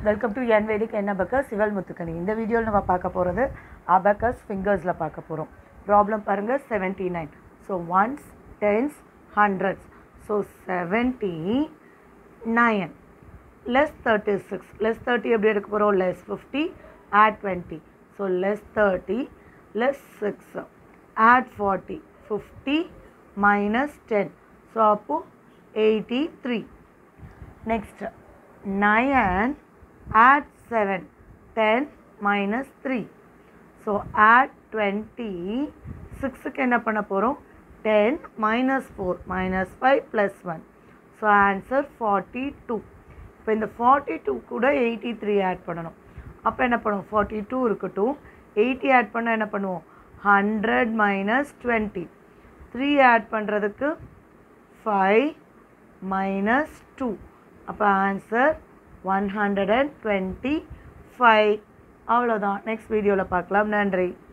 Welcome to என் வேதிக் என்ன abacus சிவல் Muthukani இந்த வீடியோவில் நம்ம பார்க்க போகிறது அபக்கஸ் ஃபிங்கர்ஸில் பார்க்க போகிறோம் ப்ராப்ளம் பாருங்கள் seventy nine so ones tens hundreds so seventy nine less thirty six less thirty எப்படி எடுக்க போகிறோம் less fifty add twenty so less thirty less six add forty fifty minus ten so அப்போது eighty three Next, 9 add 7, 10 minus 3. So, add 20, 6க்கு என்ன பண்ண போகிறோம் 10 minus 4 minus 5 plus 1. So, answer 42. இப்போ இந்த 42 கூட 83 ஆட் பண்ணணும் அப்போ என்ன பண்ணுவோம் 42 இருக்கட்டும் 80 ஆட் பண்ண என்ன பண்ணுவோம் 100 மைனஸ் டுவெண்ட்டி த்ரீ ஆட் பண்ணுறதுக்கு ஃபைவ் மைனஸ் டூ அப்போ answer one hundred and twenty five அவ்வளோதான் நெக்ஸ்ட் வீடியோவில் பார்க்கலாம் நன்றி